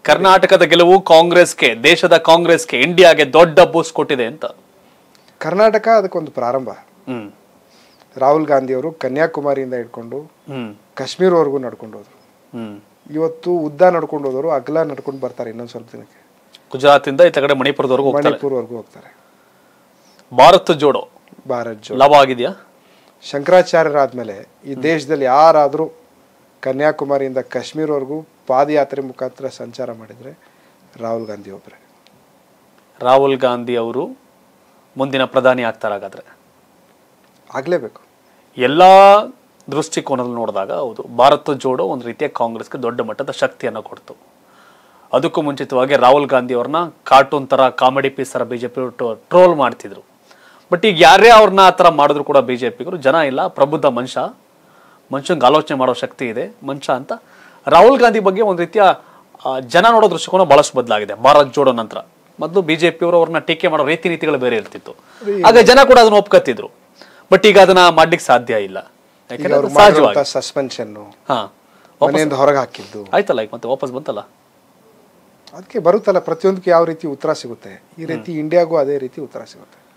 ಕರ್ನಾಟಕದ ಗೆಲುವು ಕಾಂಗ್ರೆಸ್ಗೆ ದೇಶದ ಕಾಂಗ್ರೆಸ್ಗೆ ಇಂಡಿಯಾಗೆ ದೊಡ್ಡ ಬೂಸ್ಟ್ ಕೊಟ್ಟಿದೆ ಅಂತ ಕರ್ನಾಟಕ ಅದಕ್ಕೊಂದು ಪ್ರಾರಂಭ ಹ್ಮ್ ರಾಹುಲ್ ಗಾಂಧಿ ಅವರು ಕನ್ಯಾಕುಮಾರಿಯಿಂದ ಹಿಡ್ಕೊಂಡು ಹ್ಮ್ ಕಾಶ್ಮೀರ್ವರೆಗೂ ನಡ್ಕೊಂಡು ಹೋದ್ರು ಹ್ಮ್ ಇವತ್ತು ಉದ್ದ ನಡ್ಕೊಂಡು ಹೋದವರು ಅಗಲ ನಡ್ಕೊಂಡು ಬರ್ತಾರೆ ಇನ್ನೊಂದು ಸ್ವಲ್ಪ ದಿನಕ್ಕೆ ಗುಜರಾತಿಂದ ಈತ ಕಡೆ ಮಣಿಪುರದವರೆಗೂ ಹೋಗ್ತಾರೆ ಮಣಿಪುರ್ವರೆಗೂ ಹೋಗ್ತಾರೆ ಭಾರತ್ ಜೋಡೋ ಭಾರತ್ ಜೋಡೋ ಲಾಭ ಆಗಿದೆಯಾ ಶಂಕರಾಚಾರ್ಯರಾದ್ಮೇಲೆ ಈ ದೇಶದಲ್ಲಿ ಯಾರಾದರೂ ಕನ್ಯಾಕುಮಾರಿಯಿಂದ ಕಾಶ್ಮೀರ್ವರೆಗೂ ಪಾದಯಾತ್ರೆ ಮುಖಾಂತರ ಸಂಚಾರ ಮಾಡಿದರೆ ರಾಹುಲ್ ಗಾಂಧಿ ಒಬ್ಬರೇ ರಾಹುಲ್ ಗಾಂಧಿ ಅವರು ಮುಂದಿನ ಪ್ರಧಾನಿ ಆಗ್ತಾರೆ ಹಾಗಾದ್ರೆ ಆಗಲೇಬೇಕು ಎಲ್ಲ ದೃಷ್ಟಿಕೋನದಲ್ಲಿ ನೋಡಿದಾಗ ಹೌದು ಭಾರತ ಜೋಡೋ ಒಂದು ರೀತಿಯ ಕಾಂಗ್ರೆಸ್ಗೆ ದೊಡ್ಡ ಮಟ್ಟದ ಶಕ್ತಿಯನ್ನು ಕೊಡ್ತು ಅದಕ್ಕೂ ಮುಂಚಿತವಾಗಿ ರಾಹುಲ್ ಗಾಂಧಿ ಅವ್ರನ್ನ ಕಾರ್ಟೂನ್ ಥರ ಕಾಮಿಡಿ ಪೀಸ್ ಥರ ಬಿ ಜೆ ಪಿ ಟ್ರೋಲ್ ಮಾಡ್ತಿದ್ರು ಬಟ್ ಈಗ ಯಾರೇ ಅವ್ರನ್ನ ಆ ಥರ ಮಾಡಿದ್ರು ಕೂಡ ಬಿ ಜೆ ಪಿಗರು ಜನ ಇಲ್ಲ ಪ್ರಬುದ್ಧ ಮನುಷ್ಯ ಮನುಷ್ಯಂಗೆ ಆಲೋಚನೆ ಮಾಡೋ ಶಕ್ತಿ ಇದೆ ಮನುಷ್ಯ ಅಂತ ರಾಹುಲ್ ಗಾಂಧಿ ಬಗ್ಗೆ ಒಂದು ರೀತಿಯ ಆ, ಜನ ನೋಡೋ ದೃಷ್ಟಿಕೋನ ಬಹಳಷ್ಟು ಬದಲಾಗಿದೆ ಭಾರತ್ ಜೋಡೋ ನಂತರ ಮೊದಲು ಬಿಜೆಪಿ ಅವರು ಅವ್ರನ್ನ ಟೀಕೆ ಮಾಡೋ ರೀತಿ ನೀತಿಗಳು ಬೇರೆ ಇರ್ತಿತ್ತು ಆಗ ಜನ ಕೂಡ ಅದನ್ನ ಒಪ್ಕೊತಿದ್ರು ಬಟ್ ಈಗ ಅದನ್ನ ಮಾಡ್ಲಿಕ್ಕೆ ಸಾಧ್ಯ ಇಲ್ಲ ಈಗ ಯಾಕಂದ್ರೆ ಅವ್ರು ಅದು ಸಹಜವಾಗಿ ಮಾಡಿರುವಂಥ ಸಸ್ಪೆನ್ಷನ್ನು ಹಾ ಮನೆಯಿಂದ ಹೊರಗೆ ಹಾಕಿದ್ದು ಆಯ್ತಲ್ಲ ಈಗ ಮತ್ತೆ ವಾಪಸ್ ಬಂತಲ್ಲ ಅದಕ್ಕೆ ಬರುತ್ತಲ್ಲ ಪ್ರತಿಯೊಂದಕ್ಕೆ ಯಾವ ರೀತಿ ಉತ್ತರ ಸಿಗುತ್ತೆ ಈ ರೀತಿ ಇಂಡಿಯಾಗೂ ಅದೇ ರೀತಿ ಉತ್ತರ ಸಿಗುತ್ತೆ